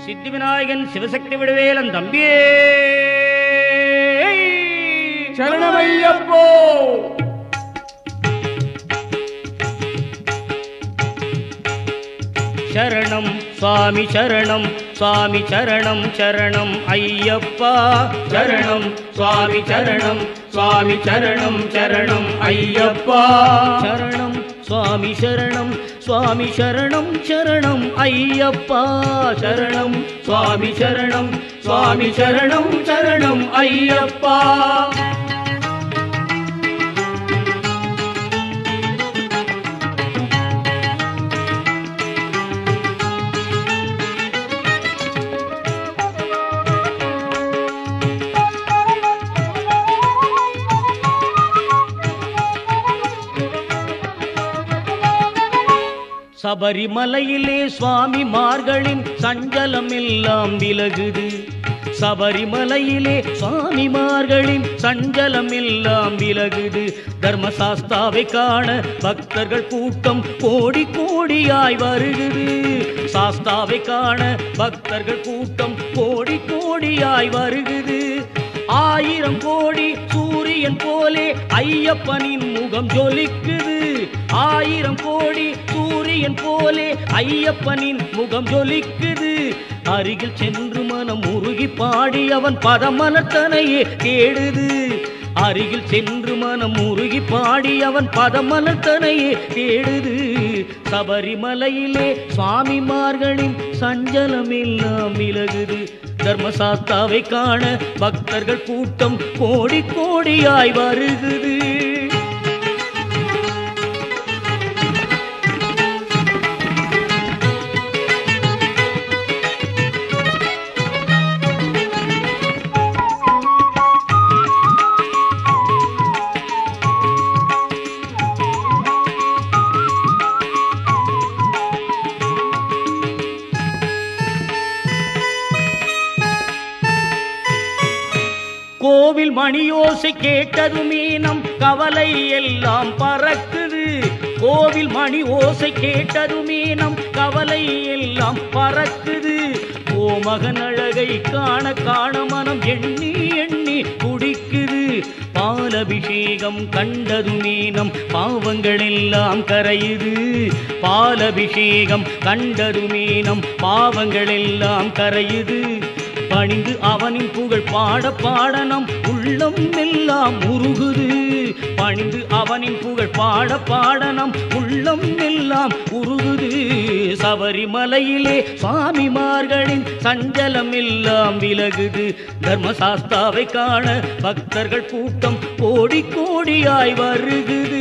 சித்தி விநாயகன் சிவசக்தி விடுவேலன் தம்பியே சரணமையப்போ சரணம் சுவாமி சரணம் சுவாமி சரணம் சரணம் ஐயப்பா சரணம் சுவாமி சரணம் சுவாமி சரணம் சரணம் ஐயப்பா சரணம் சுவாமி சரணம் சுவாமி சரணம் சரணம் ஐயப்பா சரணம் சுவாமி சரணம் சுவாமி சரணம் சரணம் ஐயப்பா சபரிமலையிலே சுவாமிமார்களின் சஞ்சலம் எல்லாம் விலகுது சபரிமலையிலே சுவாமிமார்களின் சஞ்சலம் எல்லாம் விலகுது தர்மசாஸ்தாவை காண பக்தர்கள் கூட்டம் கோடி கோடியாய் வருகுது சாஸ்தாவை காண பக்தர்கள் கூட்டம் கோடி கோடியாய் வருகுது ஆயிரம் கோடி சூரியன் போலே ஐயப்பனின் முகம் ஜொலிக்குது ஆயிரம் கோடி சூரியன் போலே ஐயப்பனின் முகம் ஜொலிக்குது அருகில் சென்று மனம் உருகி பாடி அவன் பதமலத்தனையே தேடுது அருகில் சென்று மனம் உருகி பாடி அவன் பதமலத்தனையே தேடுது சபரிமலையிலே சுவாமிமார்களின் சஞ்சலம் எல்லாம் விலகுது தர்மசாஸ்தாவை காண பக்தர்கள் கூட்டம் கோடி கோடியாய் வருகுது கோவில் மணியோசை கேட்டதுமே நம் கவலை எல்லாம் பறக்குது கோவில் மணி ஓசை கேட்டதுமே நம் கவலை எல்லாம் பறக்குது ஓ மகன் அழகை காண காண மனம் எண்ணி எண்ணி குடிக்குது பாலபிஷேகம் கண்டதுமே நம் பாவங்கள் எல்லாம் கரையுது பாலபிஷேகம் கண்டதுமே நம் பாவங்கள் எல்லாம் கரையுது பணிந்து அவனின் புகழ் பாட பாட நம் உள்ளம் எல்லாம் உருகுது பணிந்து அவனின் புகழ் பாட பாட நம் உள்ளம் எல்லாம் உருகுது சபரிமலையிலே சுவாமிமார்களின் சஞ்சலம் எல்லாம் விலகுது தர்மசாஸ்தாவை காண பக்தர்கள் கூட்டம் கோடி கோடியாய் வருகுது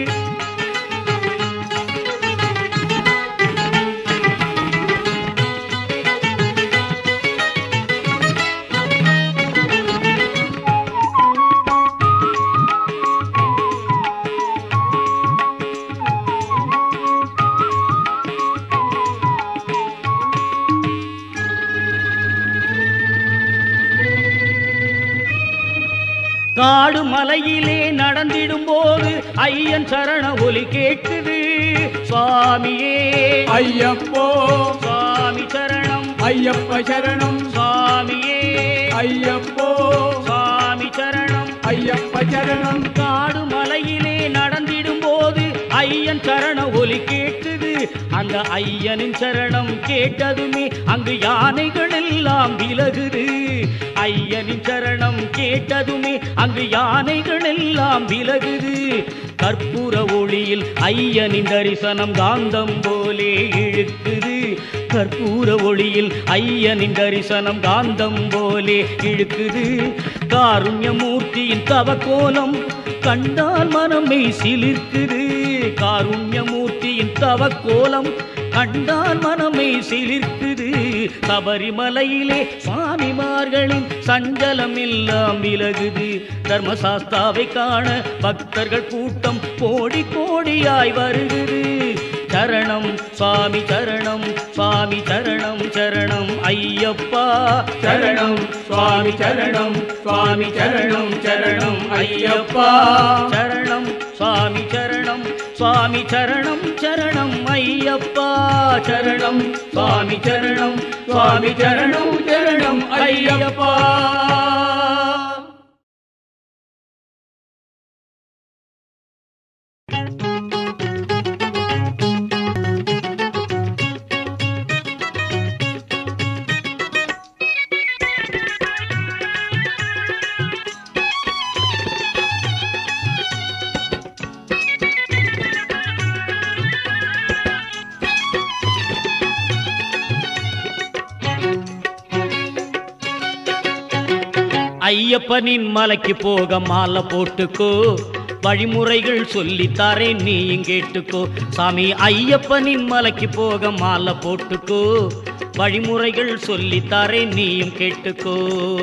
காடு மலையிலே நடந்திடும் போது ஐயன் சரண ஒலி கேட்குது சுவாமியே ஐயப்போ சுவாமி சரணம் ஐயப்ப சரணம் சுவாமியே ஐயப்போ சுவாமி சரணம் ஐயப்ப சரணம் காடு மலையிலே நடந்திடும் போது ஐயன் சரண ஒலி கேட்குது அந்த ஐயனின் சரணம் கேட்டதுமே அங்கு யானைகள் எல்லாம் விலகுது ஐயனின் சரணம் கேட்டதுமே அங்கு யானைகள் எல்லாம் விலகுது கற்பூர ஒளியில் ஐயனின் தரிசனம் காந்தம் போலே இழுக்குது கற்பூர ஒளியில் ஐயனின் தரிசனம் காந்தம் போலே இழுக்குது காருண்யமூர்த்தியின் தவக்கோலம் கண்டால் மனமே சிலிர்க்குது காருண்யமூர்த்தியின் தவக்கோலம் கண்டால் மனமே சிலிர்க்குது சபரிமலையிலே சுவாமிமார்களின் சஞ்சலம் எல்லாம் விலகுது தர்மசாஸ்தாவை காண பக்தர்கள் கூட்டம் கோடி கோடியாய் வருகுது சரணம் சுவாமி சரணம் சுவாமி சரணம் சரணம் ஐயப்பா சரணம் சுவாமி சரணம் சுவாமி சரணம் சரணம் ஐயப்பா சரணம் சுவாமி சரணம் சுவாமி சரணம் சரணம் ஐயப்பா சரணம் சுவாமி சரணம் சுவாமி சரணம் சரணம் ஐயப்பா ஐயப்பனின் மலைக்கு போக மாலை போட்டுக்கோ வழிமுறைகள் சொல்லித்தாரேன் நீயும் கேட்டுக்கோ சாமி ஐயப்பனின் மலைக்கு போக மாலை போட்டுக்கோ வழிமுறைகள் சொல்லித்தாரேன் நீயும் கேட்டுக்கோ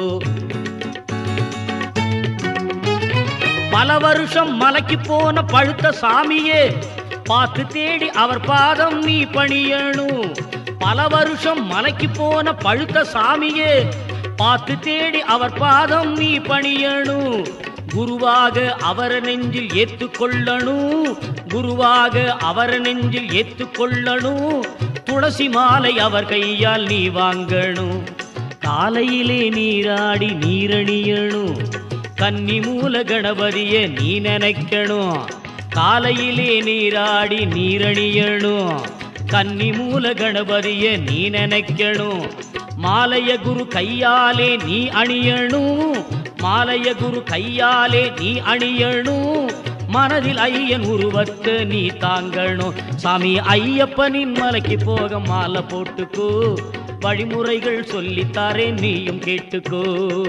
பல வருஷம் மலைக்கு போன பழுத்த சாமியே பார்த்து தேடி அவர் பாதம் நீ பணியணும் பல வருஷம் மலைக்கு போன பழுத்த சாமியே பார்த்து தேடி அவர் பாதம் நீ பணியணும் குருவாக அவர் நெஞ்சில் ஏத்துக்கொள்ளணும் குருவாக அவர் நெஞ்சில் ஏத்துக்கொள்ளணும் துளசி மாலை அவர் கையால் நீ வாங்கணும் காலையிலே நீராடி நீரணியணும் கன்னி மூல கணபதிய நீ நினைக்கணும் காலையிலே நீராடி நீரணியணும் கன்னி மூல கணபதிய நீ நினைக்கணும் மாலைய குரு கையாலே நீ அணியணும் மாலைய குரு கையாலே நீ அணியணும் மனதில் ஐயன் உருவத்தை நீ தாங்கணும் சாமி ஐயப்பனின் மலைக்கு போக மாலை போட்டுக்கோ வழிமுறைகள் சொல்லித்தாரேன் நீயும் கேட்டுக்கோ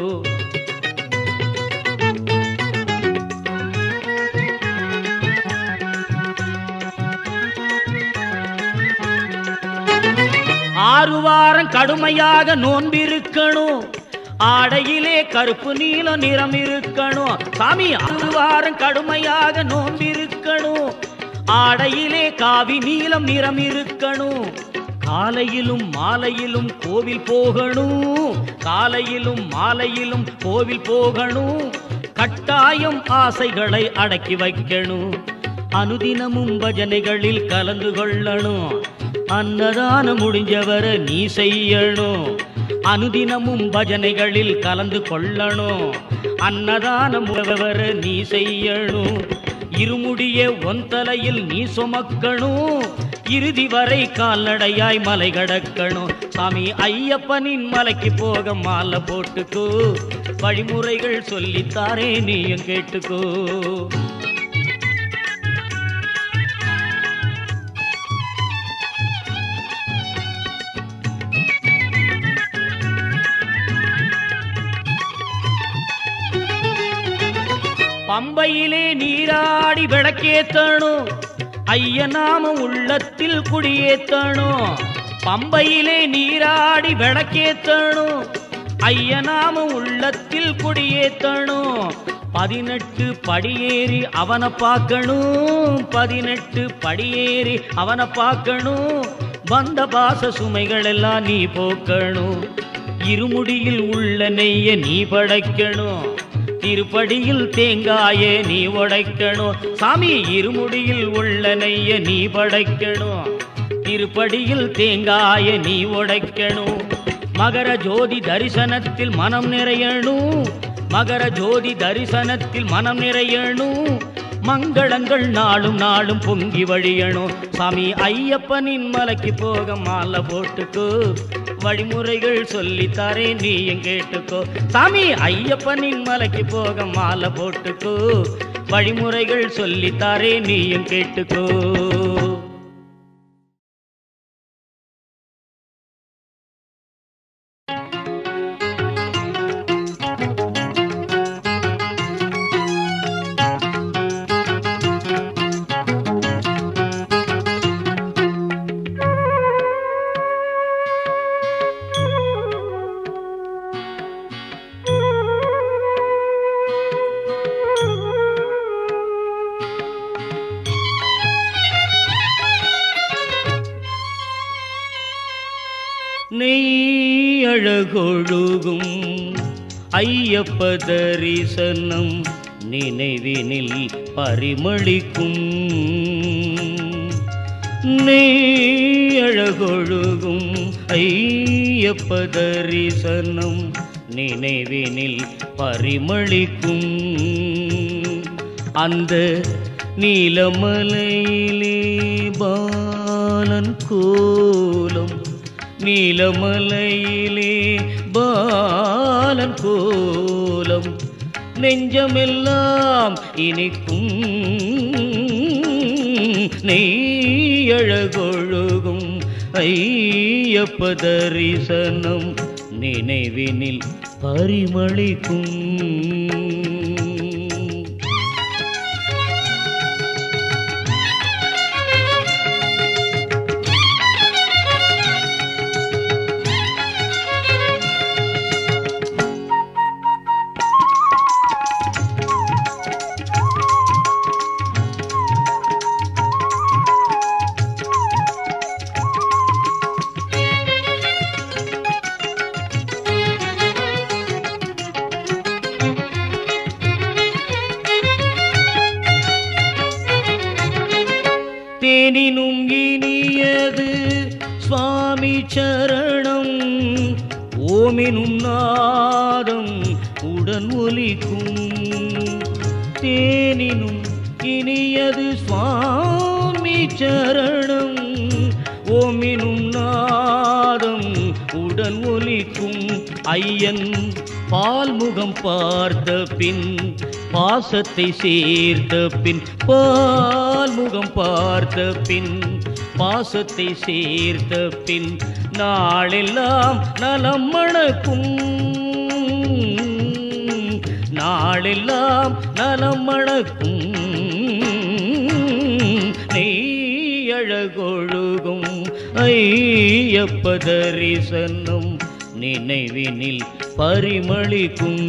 ஆறு வாரம் கடுமையாக நோன்பிருக்கணும் ஆடையிலே கருப்பு நீல நிறம் இருக்கணும் சாமி ஆறு வாரம் கடுமையாக நோன்பிருக்கணும் ஆடையிலே காவி நீலம் நிறம் இருக்கணும் காலையிலும் மாலையிலும் கோவில் போகணும் காலையிலும் மாலையிலும் கோவில் போகணும் கட்டாயம் ஆசைகளை அடக்கி வைக்கணும் அனுதினமும் பஜனைகளில் கலந்து கொள்ளணும் அன்னதானம் முடிஞ்சவர நீ செய்யணும் அனுதினமும் பஜனைகளில் கலந்து கொள்ளணும் அன்னதானம் முடிஞ்சவர நீ செய்யணும் இருமுடிய ஒன் தலையில் நீ சுமக்கணும் இறுதி வரை கால்நடையாய் மலை கடக்கணும் சாமி ஐயப்பனின் மலைக்கு போக மாலை போட்டுக்கோ வழிமுறைகள் சொல்லித்தாரே நீயும் கேட்டுக்கோ பம்பையிலே நீராடி விளக்கேத்தணும் ஐய நாம உள்ளத்தில் குடியேத்தணும் பம்பையிலே நீராடி விளக்கேத்தணும் ஐய நாம உள்ளத்தில் குடியேத்தணும் பதினெட்டு படியேறி அவனை பார்க்கணும் பதினெட்டு படியேறி அவனை பார்க்கணும் வந்த பாச சுமைகள் எல்லாம் நீ போக்கணும் இருமுடியில் உள்ள நெய்ய நீ படைக்கணும் திருப்படியில் தேங்காய நீ உடைக்கணும் சாமி இருமுடியில் உள்ள நெய்ய நீ படைக்கணும் திருப்படியில் தேங்காய நீ உடைக்கணும் மகர ஜோதி தரிசனத்தில் மனம் நிறையணும் மகர ஜோதி தரிசனத்தில் மனம் நிறையணும் மங்களங்கள் நாளும் நாளும் பொங்கி வழியணும் சாமி ஐயப்பனின் மலைக்கு போக மாலை போட்டுக்கோ வழிமுறைகள் சொல்லித்தாரே நீயும் கேட்டுக்கோ சாமி ஐயப்பனின் மலைக்கு போக மாலை போட்டுக்கோ வழிமுறைகள் சொல்லித்தாரே நீயும் கேட்டுக்கோ நெய் அழகொழுகும் ஐயப்ப தரிசனம் நினைவினில் பரிமளிக்கும் நெய் அழகொழுகும் ஐயப்ப தரிசனம் நினைவினில் பரிமளிக்கும் அந்த நீலமலையிலே பாலன் கோலம் நீலமலையிலே பாலன் கோலம் நெஞ்சமெல்லாம் இனிக்கும் நெய்யழகொழுகும் ஐயப்ப தரிசனம் நினைவினில் பரிமளிக்கும் தேனினும் இனியது சுவாமி சரணம் ஓமெனும் நாதம் உடன் ஒலிக்கும் தேனினும் இனியது சுவாமி சரணம் ஓமெனும் நாதம் உடன் ஒலிக்கும் ஐயன் பால்முகம் பார்த்த பின் பாசத்தை சேர்த்த பின் பால்முகம் பார்த்த பின் பாசத்தை சேர்த்த பின் நாளெல்லாம் நலம் மணக்கும் நாளெல்லாம் நலம் மணக்கும் நெய் அழகொழுகும் ஐயப்ப தரிசனம் நினைவினில் பரிமளிக்கும்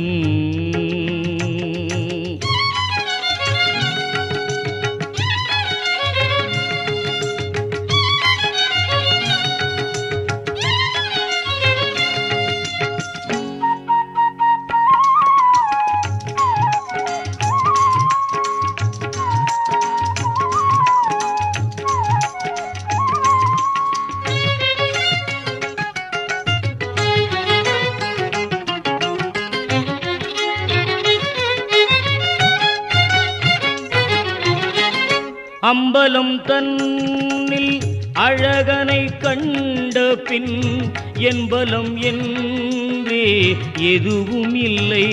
அம்பலம் தன்னில் அழகனை கண்ட பின் என்பலம் என்றே எதுவும் இல்லை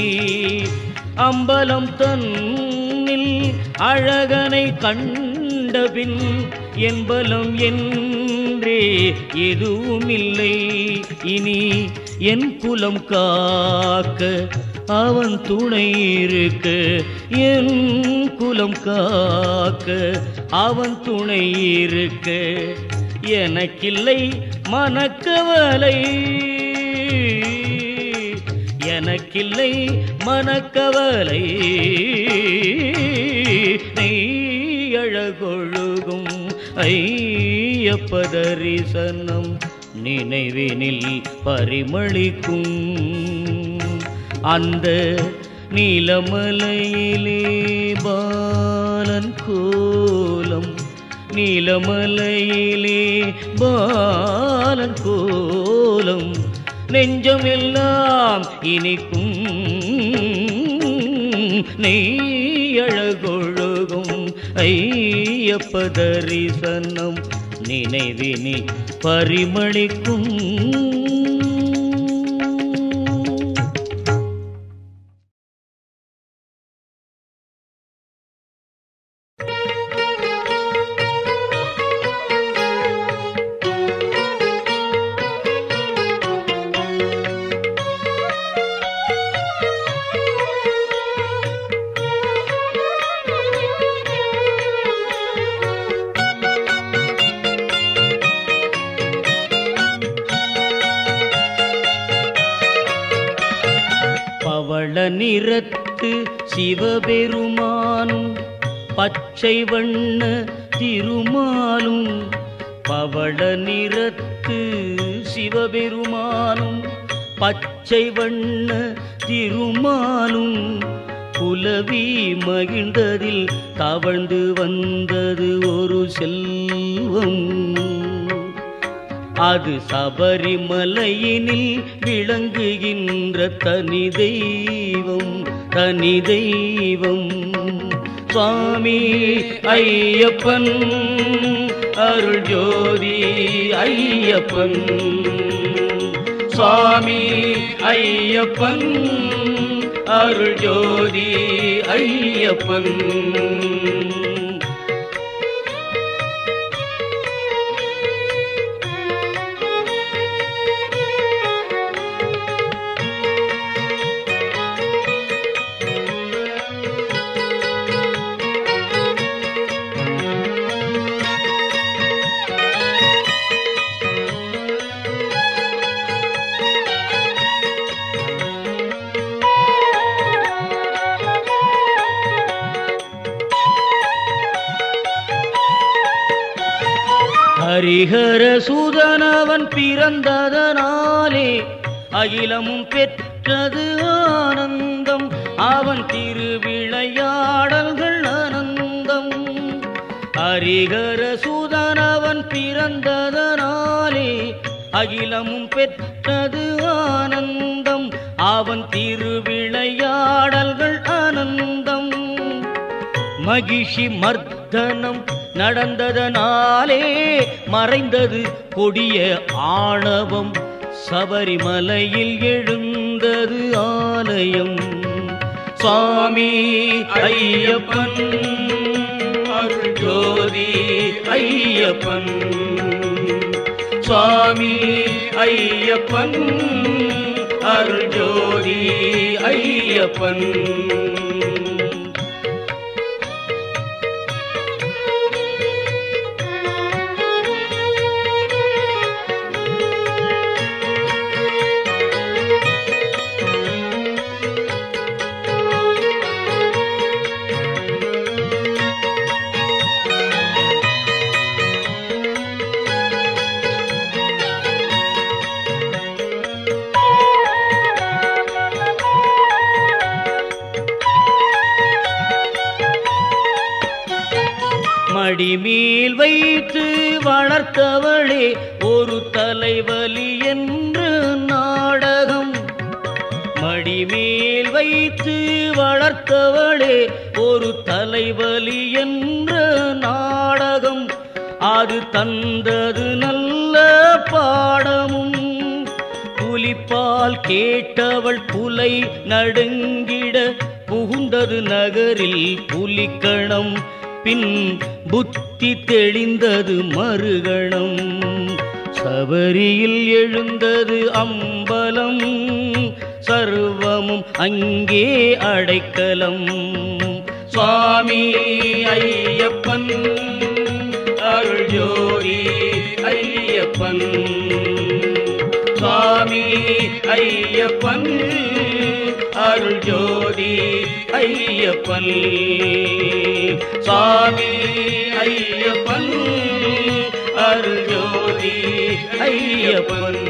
அம்பலம் தன்னில் அழகனை கண்ட பின் என்பலம் என்றே எதுவும் இல்லை இனி என் குலம் காக்க அவன் துணை இருக்க என் குலம் காக்க அவன் துணை இருக்க எனக்கில்லை மனக்கவலை எனக்கில்லை மனக்கவலை நெய் அழகொழுகும் ஐயப்ப தரிசனம் நினைவினில் பரிமளிக்கும் அந்த நீலமலையிலே பாலன் கோலம் நீலமலையிலே பாலன் கோலம் நெஞ்சமெல்லாம் இனிக்கும் நெய்யழகொழுகும் ஐயப்ப தரிசனம் நினைவினில் பரிமளிக்கும் பவள நிறத்து சிவபெருமானும் பச்சை வண்ண திருமாலும் பவள நிறத்து சிவபெருமானும் பச்சை வண்ண திருமாலும் குலவி மகிழ்ந்ததில் தவழ்ந்து வந்தது ஒரு செல்வம் அது சபரிமலையினில் விளங்குகின்ற தனி தெய்வம் தனி தெய்வம் சுவாமி ஐயப்பன் அருள் ஜோதி ஐயப்பன் சுவாமி ஐயப்பன் அருள் ஜோதி ஐயப்பன் ஹரிஹர சுதனவன் பிறந்ததனாலே அகிலமும் பெற்றது ஆனந்தம் அவன் திருவிளையாடல்கள் ஆனந்தம் ஹரிஹர சுதனவன் பிறந்ததனாலே அகிலமும் பெற்றது ஆனந்தம் அவன் திருவிளையாடல்கள் ஆனந்தம் மகிஷி மர்தனம் நடந்ததனாலே மறைந்தது கொடிய ஆணவம் சபரிமலையில் எழுந்தது ஆலயம் சுவாமி ஐயப்பன் அருள் ஜோதி ஐயப்பன் சுவாமி ஐயப்பன் அருள் ஜோதி ஐயப்பன் மடிமேல் வைத்து வளர்த்தவளே ஒரு தலைவலி என்று நாடகம் மடிமேல் வைத்து வளர்த்தவளே ஒரு தலைவலி என்ற நாடகம் அது தந்தது நல்ல பாடமும் புலிப்பால் கேட்டவள் புலை நடுங்கிட புகுந்தது நகரில் புலிக்கணம் பின் புத்தி தெளிந்தது மறுகணம் சபரியில் எழுந்தது அம்பலம் சர்வமும் அங்கே அடைக்கலம் சுவாமி ஐயப்பன் அருள் ஜோதி ஐயப்பன் சுவாமி ஐயப்பன் அருள் ஜோதி ஐயப்பன் சுவாமி ஐயப்பன் அருள் ஜோதி ஐயப்பன்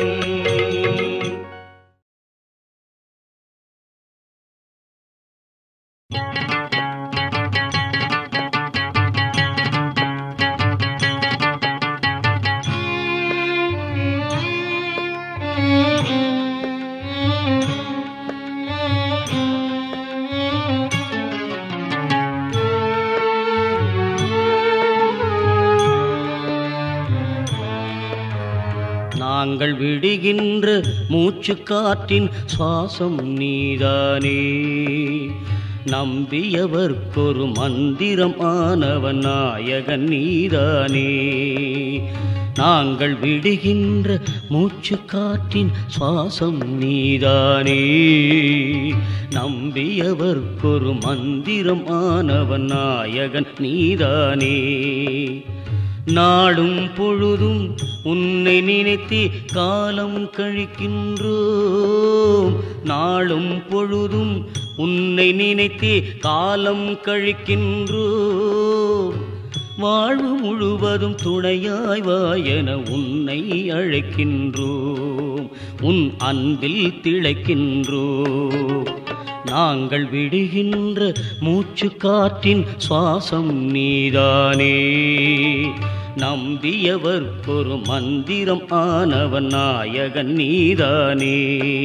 நாங்கள் விடுகின்ற மூச்சு காற்றின் சுவாசம் நீதானே நம்பியவர்க்கொரு மந்திரம் ஆனவன் நாயகன் நீதானே நாங்கள் விடுகின்ற மூச்சு காற்றின் சுவாசம் நீதானே நம்பியவர்க்கொரு மந்திரம் ஆனவன் நாயகன் நீதானே நாடும் பொழுதும் உன்னை நினைத்து காலம் கழிக்கின்றோம் நாளும் பொழுதும் உன்னை நினைத்து காலம் கழிக்கின்றோம் வாழ்வு முழுவதும் துணையாய் வா என உன்னை அழைக்கின்றோம் உன் அன்பில் திளைக்கின்றோம் நாங்கள் விடுகின்ற மூச்சு காற்றின் சுவாசம் நீதானே நம்பியவர்க்கொரு மந்திரம் ஆனவன் நாயகன் நீதானே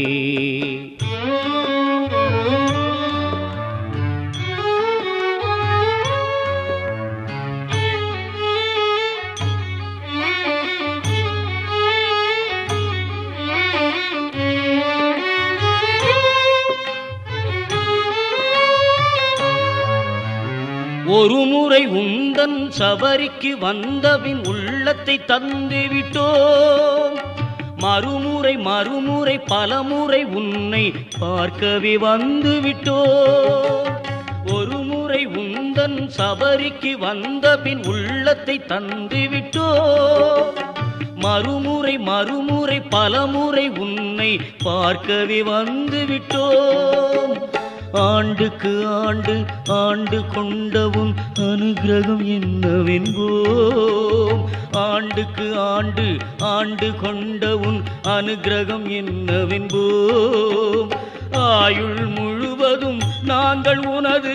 ஒரு முறை உந்தன் சபரிக்கு வந்தபின் உள்ளத்தை தந்து விட்டோம் மறுமுறை மறுமுறை பலமுறை உன்னை பார்க்கவே வந்து விட்டோம் ஒரு முறை உந்தன் சபரிக்கு வந்தபின் உள்ளத்தை தந்து விட்டோம் மறுமுறை மறுமுறை பலமுறை உன்னை பார்க்கவே வந்து விட்டோம் ஆண்டுக்கு ஆண்டு ஆண்டு கொண்டவும் அனுகிரகம் என்னவென்போம் ஆண்டுக்கு ஆண்டு ஆண்டு கொண்டவும் அனுகிரகம் என்னவென்போம் ஆயுள் முழுவதும் நாங்கள் உனது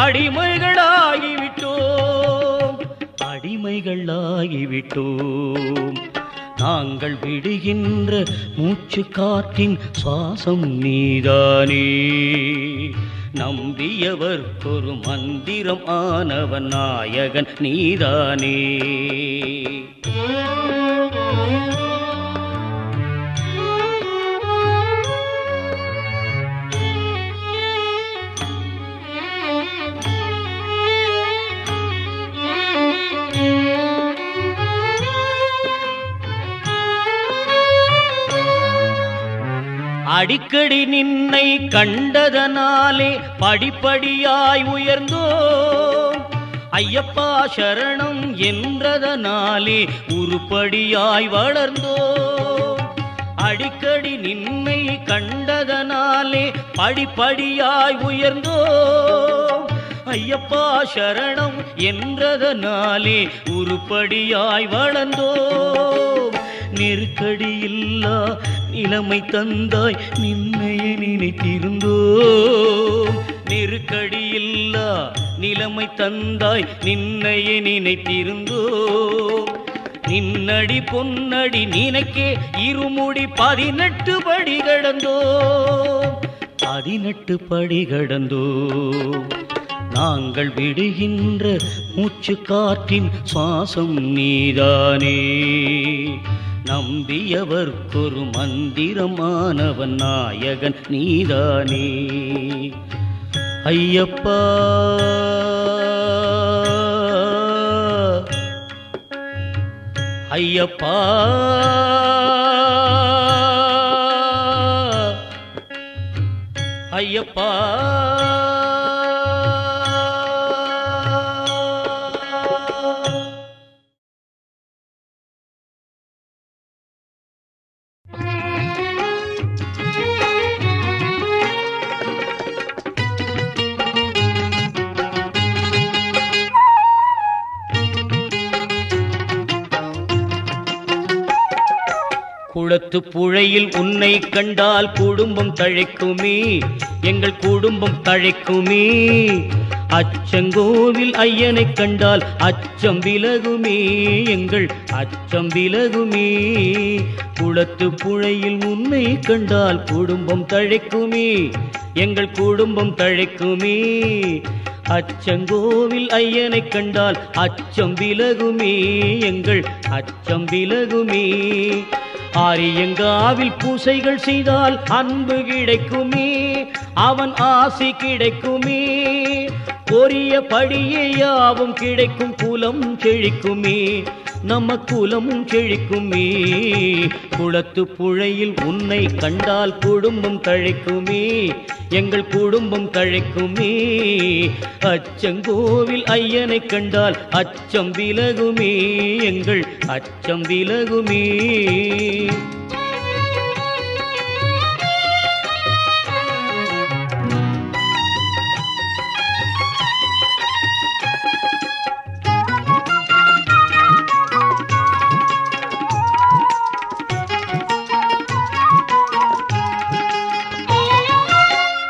அடிமைகளாகிவிட்டோம் அடிமைகளாகிவிட்டோம் நாங்கள் விடுகின்ற மூச்சு காற்றின் சுவாசம் நீதானே நம்பியவர்க்கொரு மந்திரம் ஆனவன் நாயகன் நீதானே அடிக்கடி நின்னை கண்டதனாலே படிப்படியாய் உயர்ந்தோம் ஐயப்பா சரணம் என்றதனாலே உருப்படியாய் வளர்ந்தோம் அடிக்கடி நின்னை கண்டதனாலே படிப்படியாய் உயர்ந்தோம் ஐயப்பா சரணம் என்றதனாலே உருப்படியாய் வளர்ந்தோம் நெருக்கடியில்லா நிலைமை தந்தாய் நின்னையே நினைத்திருந்தோம் நெருக்கடியில்லா நிலைமை தந்தாய் நின்னையே நினைத்திருந்தோம் நின்னடி பொன்னடி நினைக்கே இருமுடி பதினெட்டு படி கடந்தோம் பதினெட்டு படி கடந்தோம் நாங்கள் விடுகின்ற மூச்சு காற்றின் சுவாசம் நீதானே நம்பியவர்க்கொரு மந்திரமானவன் நாயகன் நீதானே ஐயப்பா ஐயப்பா ஐயப்பா குளத்து புழையில் உன்னை கண்டால் குடும்பம் தழைக்குமே எங்கள் குடும்பம் தழைக்குமே அச்சங்கோவில் ஐயனை கண்டால் அச்சம் விலகுமே எங்கள் அச்சம் விலகுமே குளத்து புழையில் உன்னை கண்டால் குடும்பம் தழைக்குமே எங்கள் குடும்பம் தழைக்குமே அச்சங்கோவில் ஐயனை கண்டால் அச்சம் விலகுமே எங்கள் அச்சம் விலகுமே ஆரியங்காவில் பூசைகள் செய்தால் அன்பு கிடைக்குமே அவன் ஆசை கிடைக்குமே பொரிய படியே யாவும் கிடைக்கும் குலம் செழிக்குமே நம்ம குலமும் செழிக்குமே குளத்து புழையில் உன்னை கண்டால் குடும்பம் தழைக்குமே எங்கள் குடும்பம் தழைக்குமே அச்சங்கோவில் ஐயனை கண்டால் அச்சம் விலகுமே எங்கள் அச்சம் விலகுமே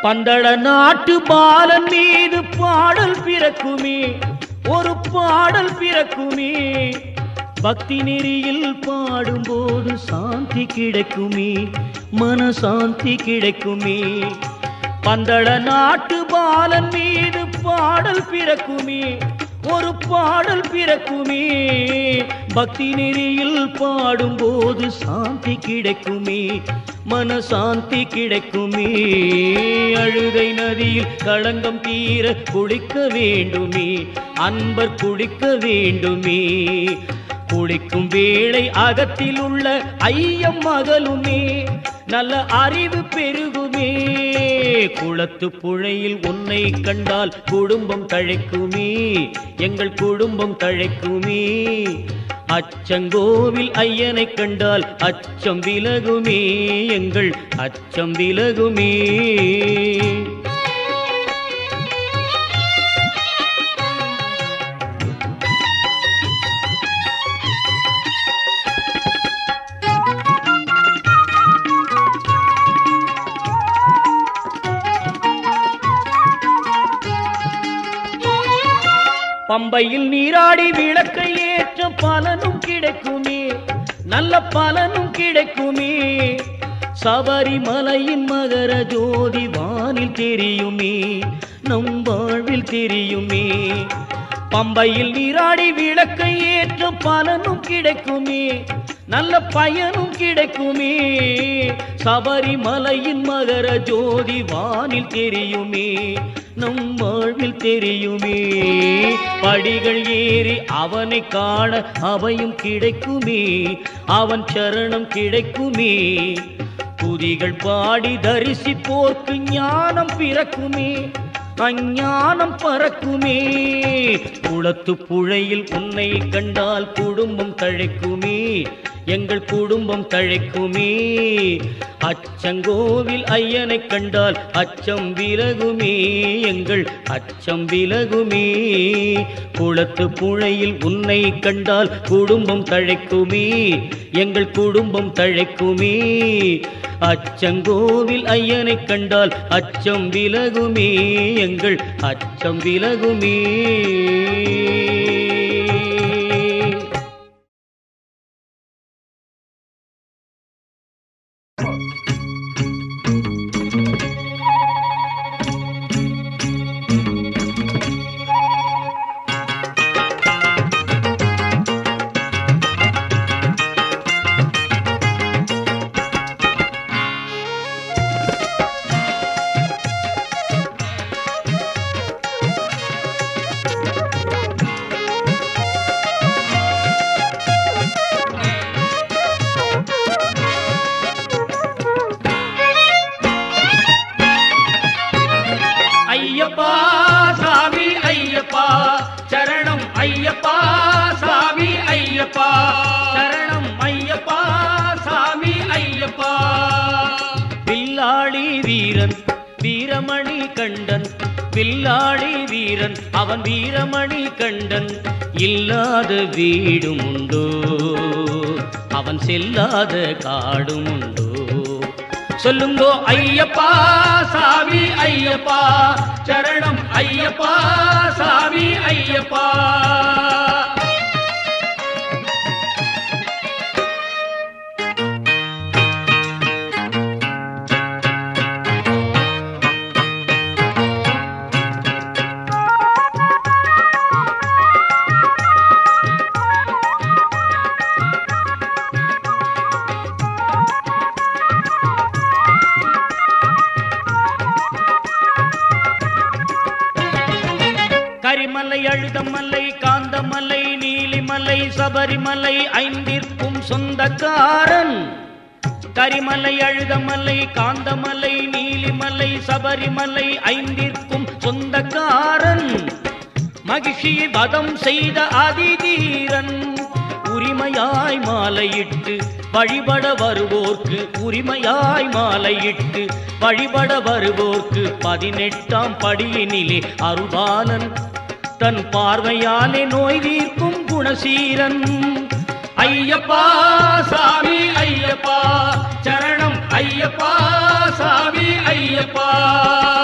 பந்தள நாட்டு பாலன் மீது பாடல் பிறக்குமே ஒரு பாடல் பிறக்குமே பக்தி நெறியில் பாடும்போது சாந்தி கிடைக்குமே மன சாந்தி கிடைக்குமே பந்தள நாட்டு பாலன் மீது பாடல் பிறக்குமே ஒரு பாடல் பிறக்குமே பக்தி நெறியில் பாடும்போது சாந்தி கிடைக்குமே மன சாந்தி கிடைக்குமே அழுதை நதியில் களங்கம் தீர குளிக்க வேண்டுமே அன்பர் குளிக்க வேண்டுமே குளிக்கும் வேளை அகத்தில் உள்ள ஐயம் அகலுமே நல்ல அறிவு பெருகுமே குளத்து புழையில் உன்னை கண்டால் குடும்பம் தழைக்குமே எங்கள் குடும்பம் தழைக்குமே அச்சங்கோவில் ஐயனை கண்டால் அச்சம் விலகுமே எங்கள் அச்சம் விலகுமே பம்பையில் நீராடி விளக்கை ஏற்ற பலனும் கிடைக்குமே நல்ல பலனும் கிடைக்குமே சபரிமலையின் மகர ஜோதி வானில் தெரியுமே நம் வாழ்வில் தெரியுமே பம்பையில் நீராடி விளக்கை ஏற்ற பலனும் கிடைக்குமே நல்ல பயனும் கிடைக்குமே சபரிமலையின் மகர ஜோதி வானில் தெரியுமே நம் வாழ்வில் தெரியுமே படிகள் ஏறி அவனை காண அவையும் கிடைக்குமே அவன் சரணம் கிடைக்குமே துதிகள் பாடி தரிசிப்போர்க்கு ஞானம் பிறக்குமே அஞ்ஞானம் பறக்குமே குளத்து புழையில் உன்னை கண்டால் குடும்பம் தழைக்குமே எங்கள் குடும்பம் தழைக்குமே அச்சங்கோவில் ஐயனை கண்டால் அச்சம் விலகுமே எங்கள் அச்சம் விலகுமே குளத்து புழையில் உன்னை கண்டால் குடும்பம் தழைக்குமே எங்கள் குடும்பம் தழைக்குமே அச்சங்கோவில் ஐயனை கண்டால் அச்சம் விலகுமே எங்கள் அச்சம் விலகுமே ஐயப்பா சாமி ஐயப்பா சரணம் ஐயப்பா சாமி ஐயப்பா சரணம் ஐயப்பா சாமி ஐயப்பா வில்லாளி வீரன் வீரமணி கண்டன் வில்லாளி வீரன் அவன் வீரமணி கண்டன் இல்லாத வீடும் உண்டோ அவன் செல்லாத காடும் உண்டோ சொல்லுங்கோ ஐயப்பா சாமி ஐயப்பா சரணம் ஐயப்பா சாமி ஐயப்பா கரிமலை அழுதமலை காந்தமலை நீலிமலை சபரிமலை ஐந்திற்கும் சொந்தக்காரன் கரிமலை அழுதமலை காந்தமலை நீலிமலை சபரிமலை ஐந்திற்கும் சொந்தக்காரன் மகிழ்ச்சியை வதம் செய்த அதிதீரன் உரிமையாய் மாலையிட்டு வழிபட வருவோர்க்கு உரிமையாய் மாலையிட்டு வழிபட வருவோர்க்கு பதினெட்டாம் படியினிலே அருள்பாலன் தன் பார்வையாலே நோய் தீர்க்கும் குணசீரன் ஐயப்பா சாமி ஐயப்பா சரணம் ஐயப்பா சாமி ஐயப்பா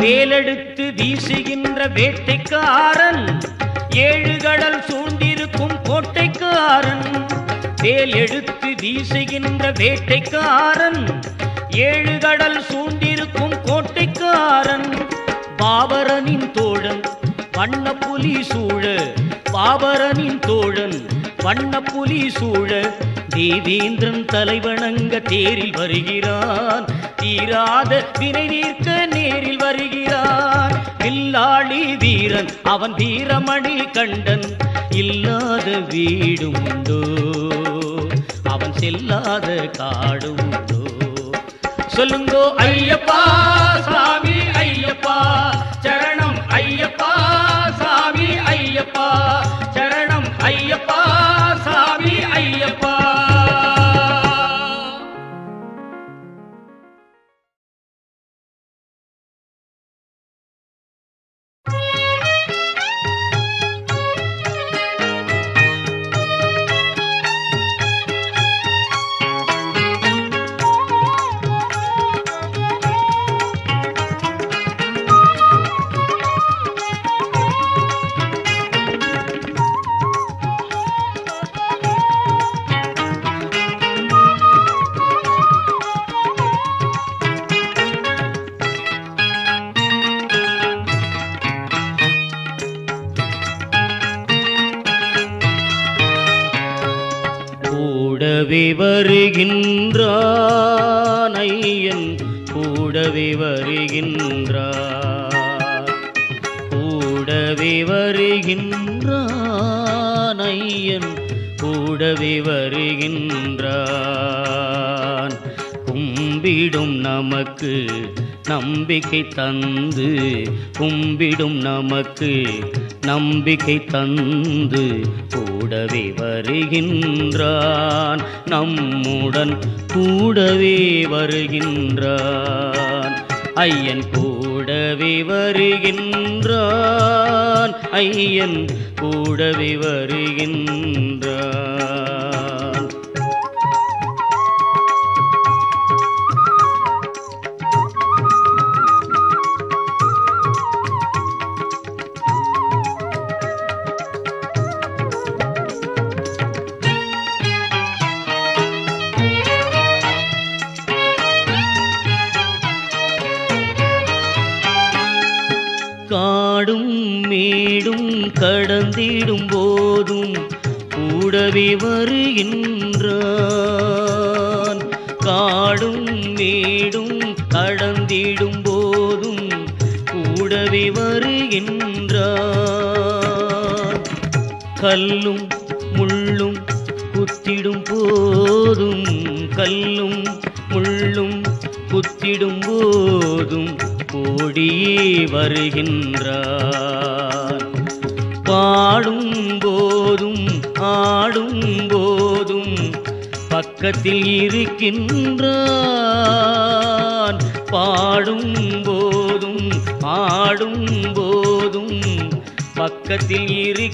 வேலெடுத்து வீசுகின்ற வேட்டைக்காரன் ஏழு கடல் சூழ்ந்திருக்கும் கோட்டைக்காரன் வேல் எடுத்து வீசுகின்ற வேட்டைக்காரன் ஏழு கடல் சூழ்ந்திருக்கும் கோட்டைக்காரன் பாபரனின் தோழன் வண்ண புலி சூழ பாபரனின் தோழன் வண்ண புலி சூழ தேவேந்திரன் தலைவணங்க தேரில் வருகிறான் தீராத வினை நீர்க்க நேரில் வருகிறான் வில்லாளி வீரன் அவன் வீரமணி கண்டன் இல்லாத வீடும் உண்டோ அவன் செல்லாத காடும் உண்டோ சொல்லுங்கோ ஐயப்பா சாமி ஐயப்பா சரணம் ஐயப்பா சாமி ஐயப்பா சரணம் ஐயப்பா சாமி ஐயப்பா கூடவே வருகின்றான் ஐயன் கூடவே வருகின்றான் கூடவே வருகின்றான் ஐயன் கூடவே வருகின்றான் கும்பிடும் நமக்கு நம்பிக்கை தந்து கும்பிடும் நமக்கு நம்பிக்கை தந்து கூடவே வருகின்றான் நம்முடன் கூடவே வருகின்றான் ஐயன் கூடவே வருகின்றான் ஐயன் கூடவே வருகின்றான் காடும் மேடும் கடந்திடும் போதும் கூடவே வருகின்றான் காடும் மேடும் கடந்திடும் போதும் கூடவே வருகின்றான் கல்லும் முள்ளும் குத்திடும் போதும் கல்லும் முள்ளும் குத்திடும் போதும் ஓடியே வருகின்றான் பாடும் போதும் ஆடும் போதும் பக்கத்தில் இருக்கின்றான் பாடும் போதும் ஆடும் போதும் பக்கத்தில்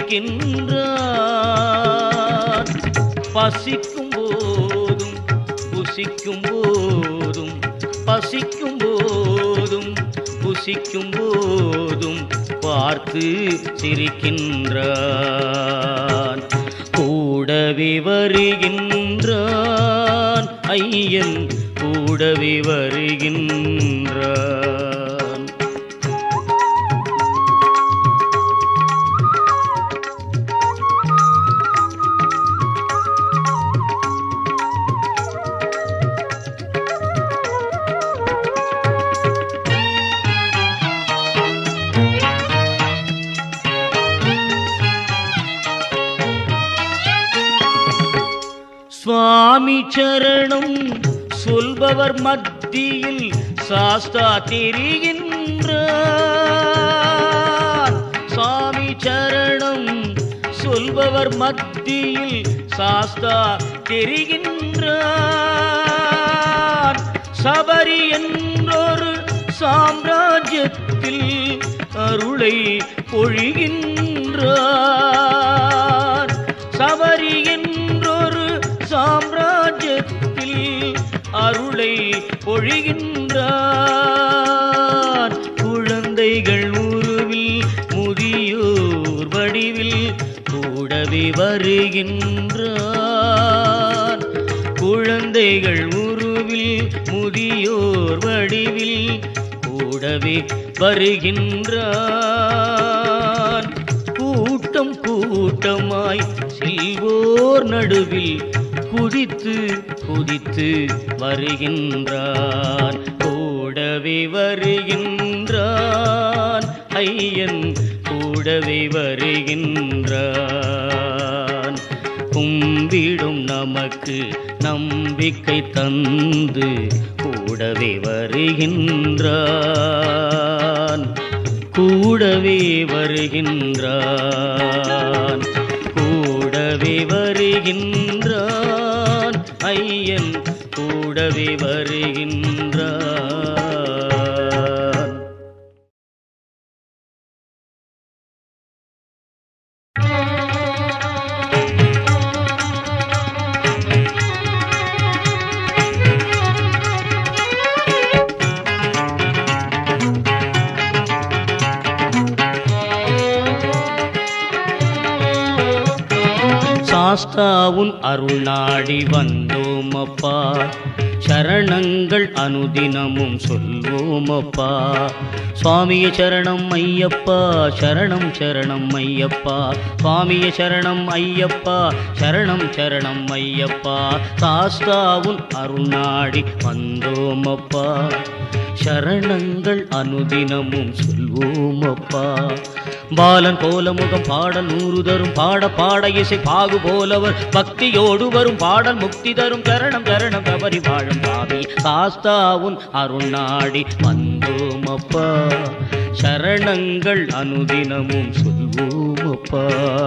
இருக்கின்றான் பசிக்கும் போதும் புசிக்கும் போதும் பசிக்கும் போதும் புசிக்கும் போதும் பார்த்து சிரிக்கின்றான் கூடவே வருகின்றான் ஐயன் கூடவே வருகின்றான் சுவாமி சரணம் சொல்பவர் மத்தியில் சாஸ்தா தெரிகின்றார் சுவாமி சரணம் சொல்பவர் மத்தியில் சாஸ்தா தெரிகின்றார் சபரி என்றொரு சாம்ராஜ்யத்தில் அருளை பொழிகின்றார் சபரி என்றொரு சாம்ராஜ்யத்தில் அருளை பொழிகின்றார் குழந்தை வருகின்றான் குழந்தைகள் உருவில் முதியோர் வடிவில் கூடவே வருகின்றான் கூட்டம் கூட்டமாய் செல்வோர் நடுவில் குதித்து குதித்து வருகின்றான் கூடவே வருகின்றான் ஐயன் கூடவே வருகின்றான் கும்பிடும் நமக்கு நம்பிக்கை தந்து கூடவே வருகின்றான் கூடவே வருகின்றான் கூடவே வருகின்றான் ஐயன் கூடவே வருகின்றான் சாஸ்தாவுன் அருள் நாடி வந்தோம் அப்பா சரணங்கள் அனுதினமும் சொல்வோம் அப்பா சுவாமிய சரணம் ஐயப்பா சரணம் சரணம் ஐயப்பா சுவாமிய சரணம் ஐயப்பா சரணம் சரணம் ஐயப்பா சாஸ்தாவுன் அருள் நாடி வந்தோம் அப்பா சரணங்கள் அனுதினமும் சொல்வோம் அப்பா பாலன் போல முகம் பாடல் நூறு தரும் பாட பாட இசை பாகு போலவர் பக்தியோடு வரும் பாடல் முக்தி தரும் கரணம் கரணம் தவறி வாழும் பாவி சாஸ்தாவுன் அருள் நாடி வந்தோம் அப்பா சரணங்கள் அனுதினமும் சொல்வோம் அப்பா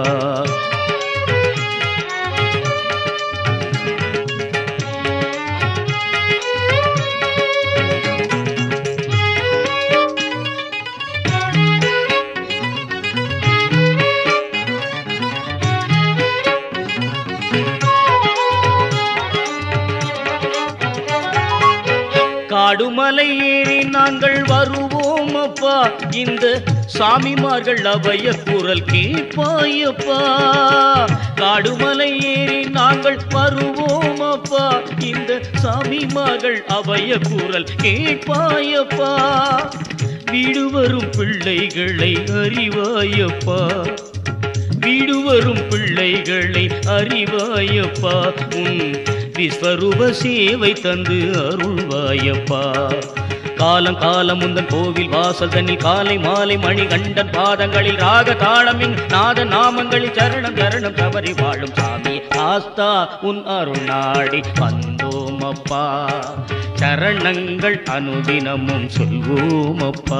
காடுமலை ஏறி நாங்கள் வருவோம் அப்பா இந்த சாமிமார்கள் அபய குரல் கேட்பாயப்பா காடுமலை ஏறி நாங்கள் வருவோம் அப்பா இந்த சாமிமார்கள் அபய குரல் கேட்பாயப்பா வீடு வரும் பிள்ளைகளை அறிவாயப்பா வீடு வரும் பிள்ளைகளை அறிவாயப்பா உன் விஸ்வரூப சேவை தந்து அருள்வாயப்பா காலம் காலம் முந்தன் கோவில் வாசல் தண்ணி காலை மாலை மணி கண்டன் பாதங்களில் ராக தாளமின் நாத நாமங்களில் சரணம் சரணம் தவறி வாழும் சாமி ஆஸ்தா உன் அருள் நாடி வந்தோம் அப்பா சரணங்கள் அனுதினமும் சொல்வோம் அப்பா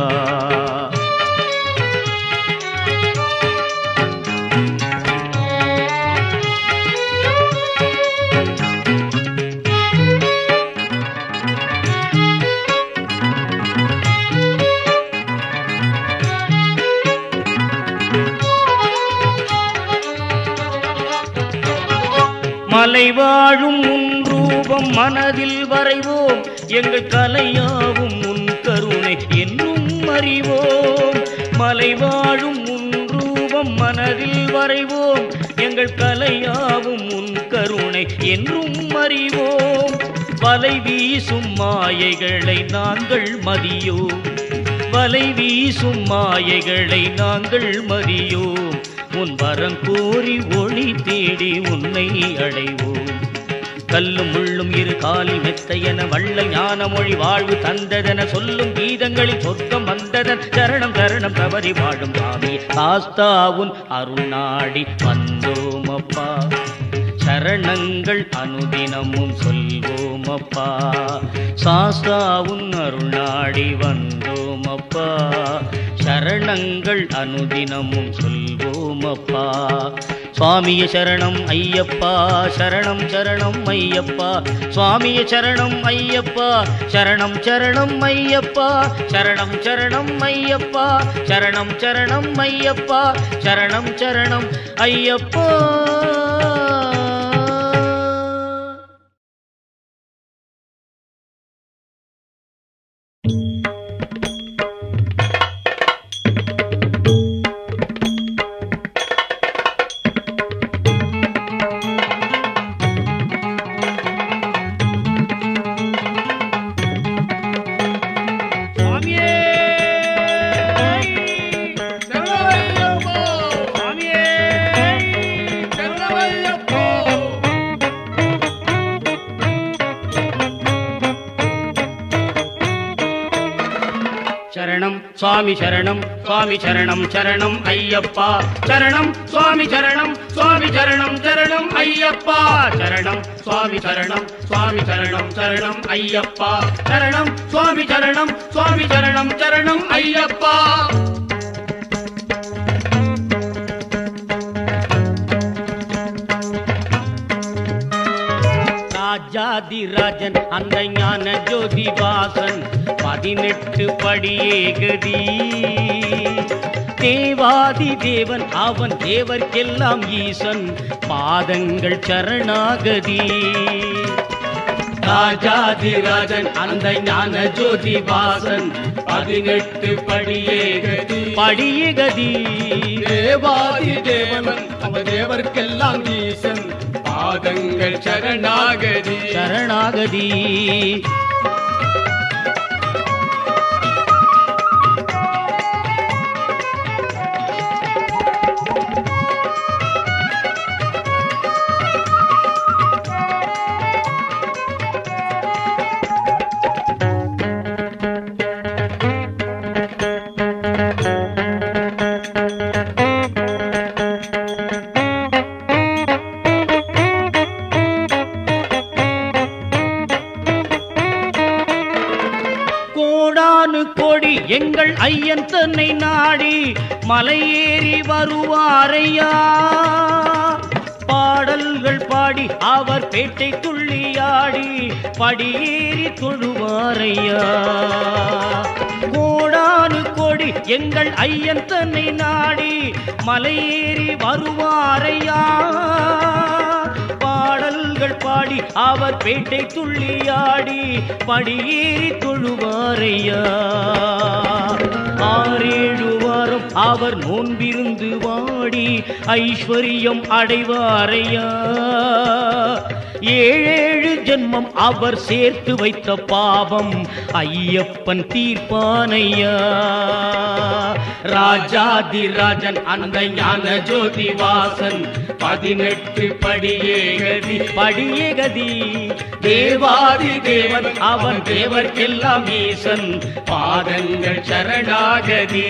மலை வாழும் உன் ரூபம் மனதில் வரைவோம் எங்கள் கலையாவும் உன் கருணை என்றும் அறிவோம் மலை வாழும் உன் ரூபம் மனதில் வரைவோம் எங்கள் கலையாவும் உன் கருணை என்றும் அறிவோம் வலை வீசும் மாயைகளை நாங்கள் மதியோம் வலை வீசும் மாயைகளை நாங்கள் மதியோம் உன் வரம் கோரி ஒளி தேடி உன்னை அடைவோம் கல்லும் முள்ளும் இரு காலில் மெத்தையென வள்ளல் ஞான மொழி வாழ்வு தந்ததென சொல்லும் கீதங்களில் சொர்க்கம் வந்ததன் சரணம் சரணம் தவறி வாழும் சாமி சாஸ்தாவுன் அருள் நாடி வந்தோம் அப்பா சரணங்கள் அனுதினமும் சொல்வோம் அப்பா சாஸ்தாவுன் அருள் நாடி வந்தோம் அப்பா சரணங்கள் அனுதினமும் சொல்வோம் அப்பா சுவாமிய சரணம் ஐயப்பா சரணம் சரணம் ஐயப்பா சுவாமிய சரணம் ஐயப்பா சரணம் சரணம் ஐயப்பா சரணம் சரணம் ஐயப்பா சரணம் சரணம் ஐயப்பா சரணம் சரணம் ஐயப்பா சரணம் சுவாமி சரணம் சுவாமி சரணம் சரணம் ஐயப்பா சரணம் சுவாமி சரணம் சுவாமி சரணம் சரணம் ஐயப்பா சரணம் சுவாமி சரணம் சுவாமி சரணம் சரணம் ஐயப்பா சரணம் சுவாமி சரணம் சுவாமி சரணம் சரணம் ஐயப்பா ராஜாதி ராஜன் அந்த ஞான ஜோதி வாசன் பதினெட்டு படியேகதி தேவாதி தேவன் அவன் தேவர்க்கெல்லாம் ஈசன் பாதங்கள் சரணாகதி ராஜாதி ராஜன் அந்த ஞான ஜோதி வாசன் பதினெட்டு படியேகதி படியேகதி தேவாதி தேவன் நம்ம தேவர்க்கெல்லாம் ஈசன் பாதங்கள் சரணாகதி சரணாகதி கோடானு கோடி எங்கள் ஐயன் தன்னை நாடி மலையேறி வருவாரையா பாடல்கள் பாடி அவர் பேட்டை துள்ளியாடி படியேறி தொழுவாரையா கோடானு கோடி எங்கள் ஐயன் தன்னை நாடி மலையேறி வருவாரையா பாடல்கள் பாடி அவர் பேட்டை துள்ளியாடி படியேறி தொழுவாரையா ஆறேழு வாரம் அவர் நோன்பிருந்து வாடி ஐஸ்வர்யம் அடைவாரையா ஏழேழு ஜென்மம் அவர் சேர்த்து வைத்த பாவம் ஐயப்பன் தீர்ப்பானையா ராஜாதி ராஜன் அந்த ஞான ஜோதி வாசன் பதினெட்டு படியேகதி படியேகதி தேவாதி தேவன் அவன் தேவர்க்கெல்லாம் ஈசன் பாதங்கள் சரணாகதி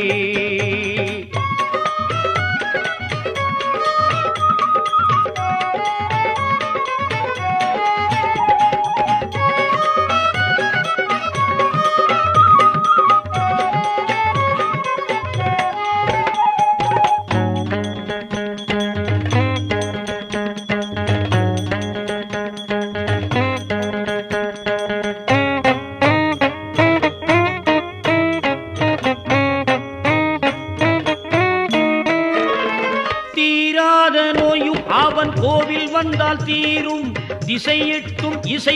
தீராத நோயும் அவன் கோவில் வந்தால் தீரும் திசையிட்டும் இசை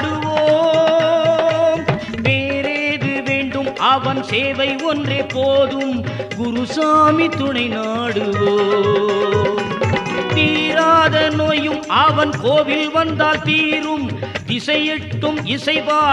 பாடுவோம் வேறேது வேண்டும் அவன் சேவை ஒன்றே போதும் குருசாமி துணை நாடுவோம் தீராத நோயும் அவன் கோவில் வந்தால் தீரும் திசையிட்டும் இசை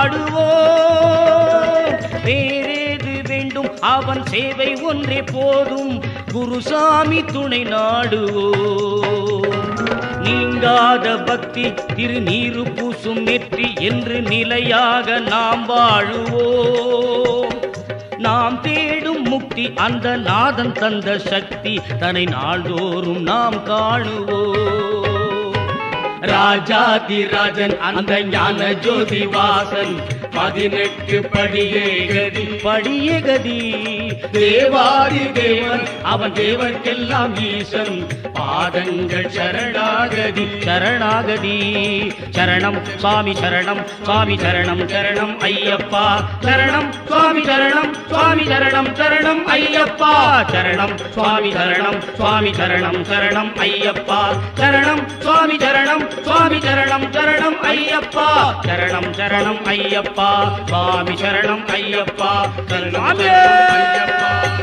பாடுவோம் வேறேது வேண்டும் அவன் சேவை ஒன்றே போதும் குருசாமி துணை நாடுவோம் நீங்காத பக்தி திருநீரு பூசும் நெற்றி என்று நிலையாக நாம் வாழுவோம் நாம் தேடும் முக்தி அந்த நாதன் தந்த சக்தி தன்னை நாள்தோறும் நாம் காணுவோம் ராஜாதி ராஜன் அந்த ஞான ஜோதி வாசன் பதினெட்டு படியேகதி படியேகதி தேவாதி தேவன் அவன் தேவர்க்கெல்லாம் ஈசன் பாதங்கள் சரணாகதி சரணாகதி சரணம் சுவாமி சரணம் சுவாமி சரணம் சரணம் ஐயப்பா சரணம் சுவாமி சரணம் சுவாமி சரணம் சரணம் ஐயப்பா சரணம் சுவாமி சரணம் சுவாமி சரணம் சரணம் ஐயப்பா சரணம் சுவாமி சரணம் சுவாமி சரணம் சரணம் ஐயப்பா சரணம் சரணம் ஐயப்பா சுவாமி சரணம் ஐயப்பா சரணம் சரணம் ஐயப்பா